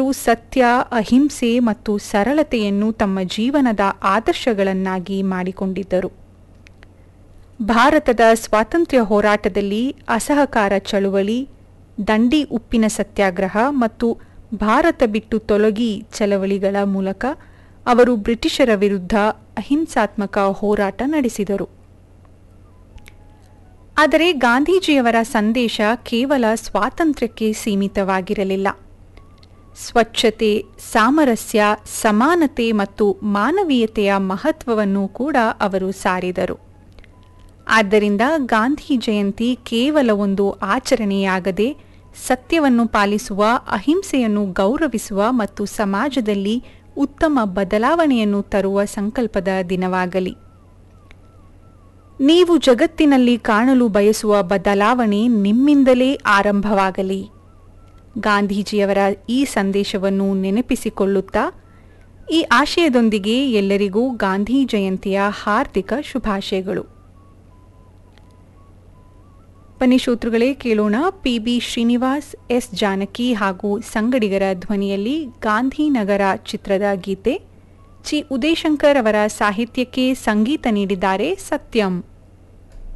ಸತ್ಯ ಅಹಿಂಸೆ ಮತ್ತು ಸರಳತೆಯನ್ನು ತಮ್ಮ ಜೀವನದ ಆದರ್ಶಗಳನ್ನಾಗಿ ಮಾಡಿಕೊಂಡಿದ್ದರು ಭಾರತದ ಸ್ವಾತಂತ್ರ್ಯ ಹೋರಾಟದಲ್ಲಿ ಅಸಹಕಾರ ಚಳುವಳಿ ದಂಡಿ ಉಪ್ಪಿನ ಸತ್ಯಾಗ್ರಹ ಮತ್ತು ಭಾರತ ಬಿಟ್ಟು ತೊಲಗಿ ಚಳವಳಿಗಳ ಮೂಲಕ ಅವರು ಬ್ರಿಟಿಷರ ವಿರುದ್ಧ ಅಹಿಂಸಾತ್ಮಕ ಹೋರಾಟ ನಡೆಸಿದರು ಆದರೆ ಗಾಂಧೀಜಿಯವರ ಸಂದೇಶ ಕೇವಲ ಸ್ವಾತಂತ್ರ್ಯಕ್ಕೆ ಸೀಮಿತವಾಗಿರಲಿಲ್ಲ ಸ್ವಚ್ಛತೆ ಸಾಮರಸ್ಯ ಸಮಾನತೆ ಮತ್ತು ಮಾನವೀಯತೆಯ ಮಹತ್ವವನ್ನು ಕೂಡ ಅವರು ಸಾರಿದರು ಆದ್ದರಿಂದ ಗಾಂಧಿ ಜಯಂತಿ ಕೇವಲ ಒಂದು ಆಚರಣೆಯಾಗದೆ ಸತ್ಯವನ್ನು ಪಾಲಿಸುವ ಅಹಿಂಸೆಯನ್ನು ಗೌರವಿಸುವ ಮತ್ತು ಸಮಾಜದಲ್ಲಿ ಉತ್ತಮ ಬದಲಾವಣೆಯನ್ನು ತರುವ ಸಂಕಲ್ಪದ ದಿನವಾಗಲಿ ನೀವು ಜಗತ್ತಿನಲ್ಲಿ ಕಾಣಲು ಬಯಸುವ ಬದಲಾವಣೆ ನಿಮ್ಮಿಂದಲೇ ಆರಂಭವಾಗಲಿ ಗಾಂಧೀಜಿಯವರ ಈ ಸಂದೇಶವನ್ನು ನೆನಪಿಸಿಕೊಳ್ಳುತ್ತಾ ಈ ಆಶಯದೊಂದಿಗೆ ಎಲ್ಲರಿಗೂ ಗಾಂಧಿ ಜಯಂತಿಯ ಹಾರ್ದಿಕ ಶುಭಾಶಯಗಳು ಬನ್ನಿ ಶ್ರೋತೃಗಳೇ ಕೇಳೋಣ P B Srinivas S Janaki ಹಾಗೂ ಸಂಗಡಿಗರ ಧ್ವನಿಯಲ್ಲಿ ಗಾಂಧಿನಗರ ಚಿತ್ರದ ಗೀತೆ ಚಿ ಉದಯಶಂಕರ್ ಅವರ ಸಾಹಿತ್ಯಕ್ಕೆ ಸಂಗೀತ ನೀಡಿದ್ದಾರೆ ಸತ್ಯಂ